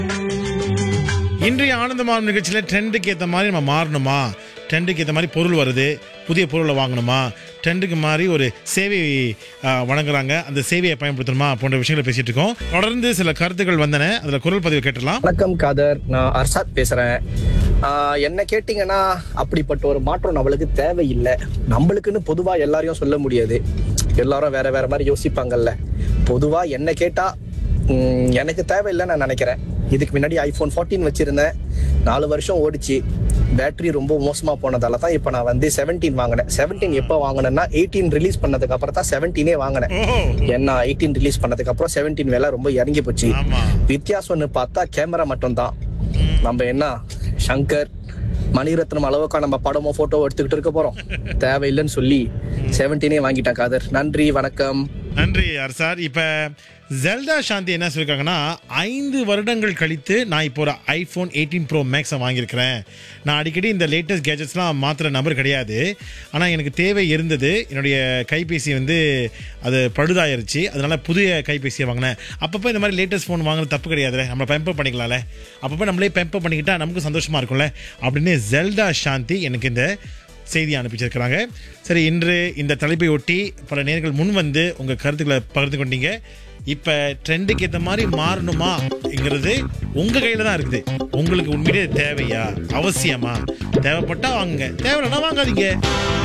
இன்றைய ஆனந்தமான நிகழ்ச்சியில் ட்ரெண்டுக்கு ஏற்ற மாதிரி நம்ம மாறணுமா ட்ரெண்டுக்கு ஏற்ற மாதிரி பொருள் வருது புதிய பொருளை வாங்கணுமா ட்ரெண்டுக்கு மாதிரி ஒரு சேவை ஆ, வழங்குறாங்க அந்த சேவையை பயன்படுத்தணுமா போன்ற விஷயங்களை பேசிட்டு இருக்கோம் தொடர்ந்து சில கருத்துக்கள் வந்தன அதில் குரல் பதிவு கேட்டலாம் வணக்கம் காதர் நான் அர்ஷாத் பேசுறேன் ஆஹ் என்ன கேட்டிங்கன்னா அப்படிப்பட்ட ஒரு மாற்றம் நம்மளுக்கு தேவையில்லை நம்மளுக்குன்னு பொதுவா எல்லாரையும் சொல்ல முடியாது எல்லாரும் வேற வேற மாதிரி யோசிப்பாங்கல்ல பொதுவா என்ன கேட்டா உம், எனக்கு தேவையில்லைன்னு நான் நினைக்கிறேன் இதுக்கு முன்னாடி ஐபோன் 14 வச்சிருந்தேன் நாலு வருஷம் ஓடிச்சு பேட்டரி ரொம்ப மோசமா போனதால தான் இப்போ நான் வந்து 17 வாங்கினேன் 17 எப்போ வாங்கினேன்னா எயிட்டீன் ரிலீஸ் பண்ணதுக்கு அப்புறம் தான் 17 வாங்கினேன் ஓ ஏன்னா எயிட்டீன் ரிலீஸ் பண்ணதுக்கு அப்புறம் 17 விலை ரொம்ப இறங்கி போச்சு ஆமா வித்தியாசம்னு பார்த்தா கேமரா மட்டும்தான் நம்ம என்ன சங்கர் மணிரத்னம் அளவுக்கா நம்ம படமோ போட்டோ எடுத்துக்கிட்டு இருக்க போறோம் தேவையில்லைன்னு சொல்லி செவன்டீனே வாங்கிட்டேன் காதர் நன்றி வணக்கம் நன்றி சார் இப்போ ஜெல்டா சாந்தி என்ன சொல்லியிருக்காங்கன்னா ஐந்து வருடங்கள் கழித்து நான் இப்போ ஒரு ஐஃபோன் எயிட்டீன் ப்ரோ மேக்ஸை வாங்கியிருக்கிறேன் நான் அடிக்கடி இந்த லேட்டஸ்ட் கேஜெட்ஸ்லாம் மாற்றுற நபர் கிடையாது ஆனால் எனக்கு தேவை இருந்தது என்னுடைய கைபேசி வந்து அது பழுதாயிருச்சு அதனால புதிய கைபேசியை வாங்கினேன் அப்பப்போ இந்த மாதிரி லேட்டஸ்ட் ஃபோன் வாங்குறது தப்பு கிடையாதுல்ல நம்ம பெம்பர் பண்ணிக்கலாம்ல அப்பப்போ நம்மளே பெம்பர் பண்ணிக்கிட்டா நமக்கு சந்தோஷமா இருக்கும்ல அப்படின்னு ஜெல்டா சாந்தி எனக்கு இந்த செய்தி அனுப்பிச்சிருக்கிறாங்க சரி இன்று இந்த தலைப்பை ஒட்டி பல நேர்கள் முன் வந்து உங்க கருத்துக்களை பகிர்ந்து கொண்டீங்க இப்ப ட்ரெண்டுக்கு ஏற்ற மாதிரி மாறணுமாங்கிறது உங்க கையில தான் இருக்குது உங்களுக்கு உண்மையிலே தேவையா அவசியமா தேவைப்பட்டா வாங்குங்க தேவையில்லைன்னா வாங்காதீங்க